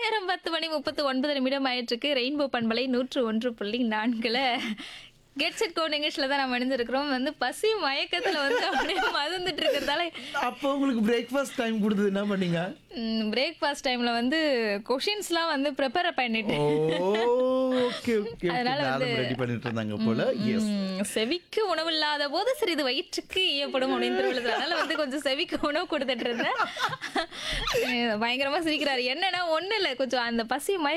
நேரம் பத்து மணி முப்பத்து ஒன்பது நிமிடம் ஆயிட்டிருக்கு ரெயின்போ பண்பலை நூற்று ஒன்று புள்ளி நான்குல கெட் செட் கோ நிகழ்ச்சியில் தான் நம்ம இணைஞ்சிருக்கிறோம் வந்து பசி மயக்கத்துல வந்து அப்படியே மறந்துட்டு இருக்கிறதால அப்போ உங்களுக்கு பிரேக்ஃபாஸ்ட் டைம் கொடுத்தது என்ன பண்ணீங்க பிரேக்ஃபாஸ்ட் டைம்ல வந்து கொஷின்ஸ்லாம் வந்து ப்ரிப்பேர் பண்ணிட்டு ஓகே ஓகே அதனால வந்து- ரெடி பண்ணிட்டு இருந்தாங்க போல எஸ் ம், செவிக்கு உணவு இல்லாத போது சரி இது வயிற்றுக்கு ஈயப்படும் அப்படின்னு திருவிழா அதனால வந்து கொஞ்சம் செவிக்கு உணவு கொடுத்துட்டு இருந்தேன் அஹ் பயங்கரமா சிரிக்கிறாரு என்னன்னா ஒண்ணு இல்ல கொஞ்சம் அந்த பசி மய